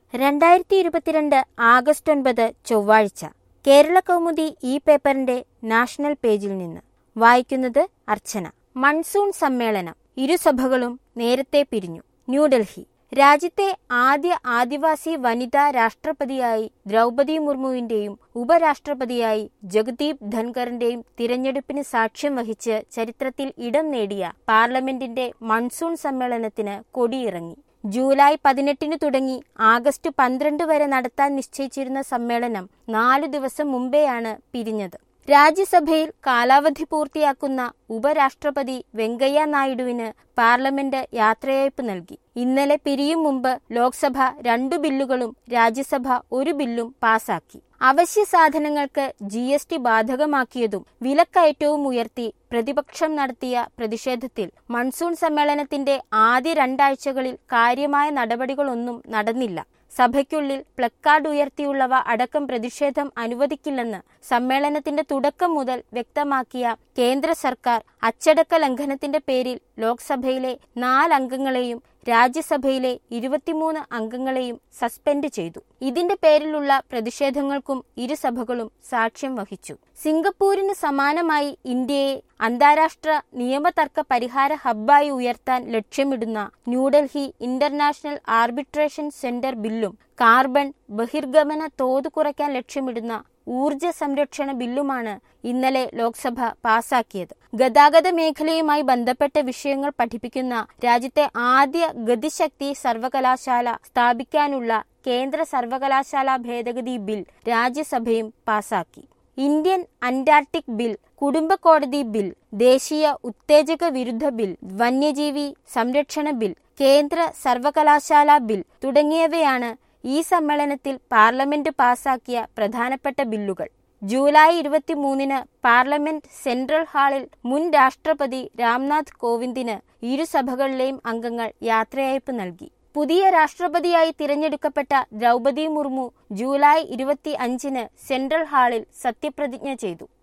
രണ്ടായിരത്തി ഇരുപത്തിരണ്ട് ആഗസ്റ്റ് ഒൻപത് ചൊവ്വാഴ്ച കേരള കൗമുദി ഈ പേപ്പറിന്റെ നാഷണൽ പേജിൽ നിന്ന് വായിക്കുന്നത് അർച്ചന മൺസൂൺ സമ്മേളനം ഇരുസഭകളും നേരത്തെ പിരിഞ്ഞു ന്യൂഡൽഹി രാജ്യത്തെ ആദ്യ ആദിവാസി വനിതാ രാഷ്ട്രപതിയായി ദ്രൗപദി മുർമുവിന്റെയും ഉപരാഷ്ട്രപതിയായി ജഗദീപ് ധൻഖറിന്റെയും തിരഞ്ഞെടുപ്പിന് സാക്ഷ്യം വഹിച്ച് ചരിത്രത്തിൽ ഇടം നേടിയ പാർലമെന്റിന്റെ മൺസൂൺ സമ്മേളനത്തിന് കൊടിയിറങ്ങി ജൂലൈ പതിനെട്ടിന് തുടങ്ങി ആഗസ്റ്റ് പന്ത്രണ്ട് വരെ നടത്താൻ നിശ്ചയിച്ചിരുന്ന സമ്മേളനം നാലു ദിവസം മുമ്പെയാണ് പിരിഞ്ഞത് രാജ്യസഭയിൽ കാലാവധി പൂർത്തിയാക്കുന്ന ഉപരാഷ്ട്രപതി വെങ്കയ്യ നായിഡുവിന് പാർലമെന്റ് യാത്രയയപ്പ് നൽകി ഇന്നലെ പിരിയും മുമ്പ് ലോക്സഭ രണ്ടു ബില്ലുകളും രാജ്യസഭ ഒരു ബില്ലും പാസാക്കി അവശ്യ സാധനങ്ങൾക്ക് ജി എസ് ടി ബാധകമാക്കിയതും വിലക്കയറ്റവും ഉയർത്തി പ്രതിപക്ഷം നടത്തിയ പ്രതിഷേധത്തിൽ മൺസൂൺ സമ്മേളനത്തിന്റെ ആദ്യ രണ്ടാഴ്ചകളിൽ കാര്യമായ നടപടികളൊന്നും നടന്നില്ല സഭയ്ക്കുള്ളിൽ പ്ലക്കാർഡ് ഉയർത്തിയുള്ളവ അടക്കം പ്രതിഷേധം അനുവദിക്കില്ലെന്ന് സമ്മേളനത്തിന്റെ തുടക്കം മുതൽ വ്യക്തമാക്കിയ കേന്ദ്ര സർക്കാർ അച്ചടക്ക ലംഘനത്തിന്റെ പേരിൽ ലോക്സഭയിലെ നാലംഗങ്ങളെയും രാജ്യസഭയിലെ ഇരുപത്തിമൂന്ന് അംഗങ്ങളെയും സസ്പെൻഡ് ചെയ്തു ഇതിന്റെ പേരിലുള്ള പ്രതിഷേധങ്ങൾക്കും ഇരുസഭകളും സാക്ഷ്യം വഹിച്ചു സിംഗപ്പൂരിന് സമാനമായി ഇന്ത്യയെ അന്താരാഷ്ട്ര നിയമതർക്ക പരിഹാര ഹബ്ബായി ഉയർത്താൻ ലക്ഷ്യമിടുന്ന ന്യൂഡൽഹി ഇന്റർനാഷണൽ ആർബിട്രേഷൻ സെന്റർ ബില്ലും കാർബൺ ബഹിർഗമന തോത് കുറയ്ക്കാൻ ലക്ഷ്യമിടുന്ന ഊർജ സംരക്ഷണ ബില്ലുമാണ് ഇന്നലെ ലോക്സഭ പാസാക്കിയത് ഗതാഗത മേഖലയുമായി ബന്ധപ്പെട്ട വിഷയങ്ങൾ പഠിപ്പിക്കുന്ന രാജ്യത്തെ ആദ്യ ഗതിശക്തി സർവകലാശാല സ്ഥാപിക്കാനുള്ള കേന്ദ്ര സർവകലാശാല ഭേദഗതി ബിൽ രാജ്യസഭയും പാസാക്കി ഇന്ത്യൻ അന്റാർട്ടിക് ബിൽ കുടുംബ കോടതി ബിൽ ദേശീയ ഉത്തേജക വിരുദ്ധ ബിൽ വന്യജീവി സംരക്ഷണ ബിൽ കേന്ദ്ര സർവകലാശാല ബിൽ തുടങ്ങിയവയാണ് ഈ സമ്മേളനത്തിൽ പാർലമെന്റ് പാസാക്കിയ പ്രധാനപ്പെട്ട ബില്ലുകൾ ജൂലൈ ഇരുപത്തിമൂന്നിന് പാർലമെന്റ് സെൻട്രൽ ഹാളിൽ മുൻ രാഷ്ട്രപതി രാംനാഥ് കോവിന്ദിന് ഇരുസഭകളിലെയും അംഗങ്ങൾ യാത്രയയപ്പ് നൽകി പുതിയ രാഷ്ട്രപതിയായി തിരഞ്ഞെടുക്കപ്പെട്ട ദ്രൗപദി മുർമു ജൂലൈ ഇരുപത്തി അഞ്ചിന് സെൻട്രൽ ഹാളിൽ സത്യപ്രതിജ്ഞ ചെയ്തു